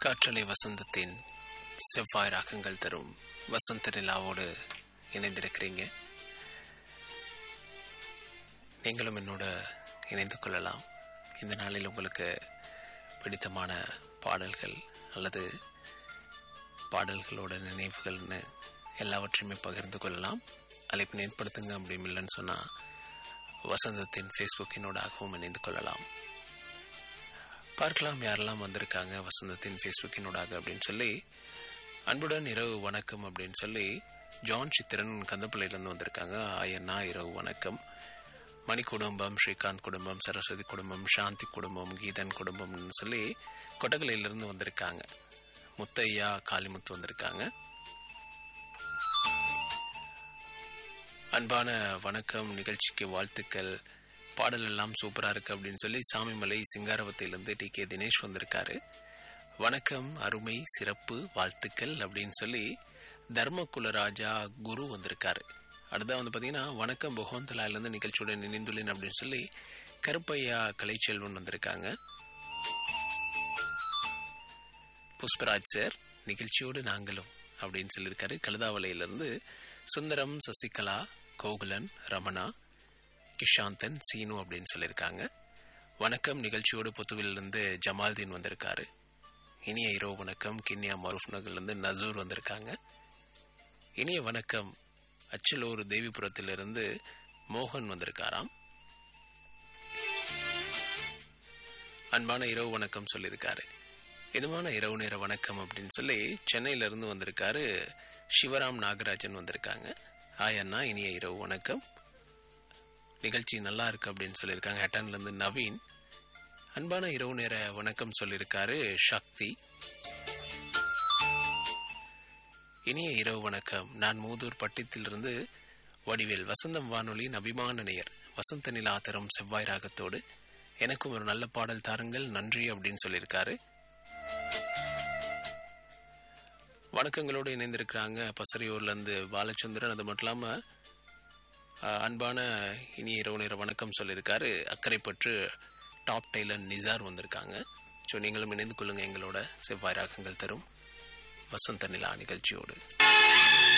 காற்றலை வசந்தத்தின் செவ்வாய் ராகங்கள் தரும் வசந்த நிலாவோடு இணைந்திருக்கிறீங்க நீங்களும் என்னோட இணைந்து கொள்ளலாம் இந்த நாளில் உங்களுக்கு பிடித்தமான பாடல்கள் அல்லது பாடல்களோட நினைவுகள்னு எல்லாவற்றையுமே பகிர்ந்து கொள்ளலாம் அழைப்பு ஏற்படுத்துங்க அப்படி இல்லைன்னு சொன்னால் வசந்தத்தின் ஃபேஸ்புக்கினோடாகவும் இணைந்து கொள்ளலாம் பார்க்கலாம் யாரெல்லாம் வந்திருக்காங்க வசந்தத்தின் ஃபேஸ்புக்கினோடாக அப்படின்னு சொல்லி அன்புடன் இரவு வணக்கம் அப்படின்னு சொல்லி ஜான் சித்திரன் கந்தப்பிள்ளையிலேருந்து வந்திருக்காங்க ஆயண்ணா இரவு வணக்கம் மணி குடும்பம் ஸ்ரீகாந்த் குடும்பம் சரஸ்வதி குடும்பம் சாந்தி குடும்பம் கீதன் குடும்பம்னு சொல்லி கொட்டகலையிலிருந்து வந்திருக்காங்க முத்தையா காளிமுத்து வந்திருக்காங்க அன்பான வணக்கம் நிகழ்ச்சிக்கு வாழ்த்துக்கள் பாடல் எல்லாம் சூப்பராக இருக்கு அப்படின்னு சொல்லி சாமிமலை சிங்காரவத்திலிருந்து டி கே தினேஷ் வந்திருக்காரு வணக்கம் அருமை சிறப்பு வாழ்த்துக்கள் அப்படின்னு சொல்லி தர்மகுலராஜா குரு வந்திருக்காரு அடுத்தா வந்து பார்த்தீங்கன்னா வணக்கம் பகவந்தலாயிலேருந்து நிகழ்ச்சியுடன் இணைந்துள்ளேன் அப்படின்னு சொல்லி கருப்பையா கலைச்செல்வன் வந்திருக்காங்க புஷ்பராஜ் சார் நிகழ்ச்சியோடு நாங்களும் அப்படின்னு சொல்லியிருக்காரு கழுதாவளையிலிருந்து சுந்தரம் சசிகலா கோகுலன் ரமணா கிஷாந்தன் சீனு அப்படின்னு சொல்லியிருக்காங்க வணக்கம் நிகழ்ச்சியோடு புத்துவிலிருந்து ஜமால்தீன் வந்திருக்காரு இனிய இரவு வணக்கம் கிண்ணியா மரூஃப் நகர்லேருந்து நசூர் வந்திருக்காங்க இனிய வணக்கம் அச்சலூர் தேவிபுரத்திலிருந்து மோகன் வந்திருக்காராம் அன்பான இரவு வணக்கம் சொல்லியிருக்காரு இதுமான இரவு நேர வணக்கம் அப்படின்னு சொல்லி சென்னையிலிருந்து வந்திருக்காரு சிவராம் நாகராஜன் வந்திருக்காங்க ஆய் அண்ணா இனிய இரவு வணக்கம் நிகழ்ச்சி நல்லா இருக்கு அப்படின்னு சொல்லியிருக்காங்க ஹெட்டன்லேருந்து நவீன் அன்பான இரவு நேர வணக்கம் சொல்லியிருக்காரு சக்தி இனிய இரவு வணக்கம் நான் மூதூர் பட்டித்திலிருந்து வடிவேல் வசந்தம் வானொலியின் அபிமான நேயர் வசந்த நிலா தரும் செவ்வாய் ராகத்தோடு எனக்கும் ஒரு நல்ல பாடல் தாருங்கள் நன்றி அப்படின்னு சொல்லியிருக்காரு வணக்கங்களோடு இணைந்திருக்கிறாங்க பசறையூர்லேருந்து பாலச்சந்திரன் அது மட்டும் இல்லாமல் அன்பான இனிய இரவு நேர வணக்கம் சொல்லியிருக்காரு அக்கறைப்பற்று டாப் டெய்லர் நிசார் வந்திருக்காங்க ஸோ நீங்களும் இணைந்து கொள்ளுங்கள் எங்களோட செவ்வாய் ராகங்கள் தரும் வசந்த நிலா நிகழ்ச்சியோடு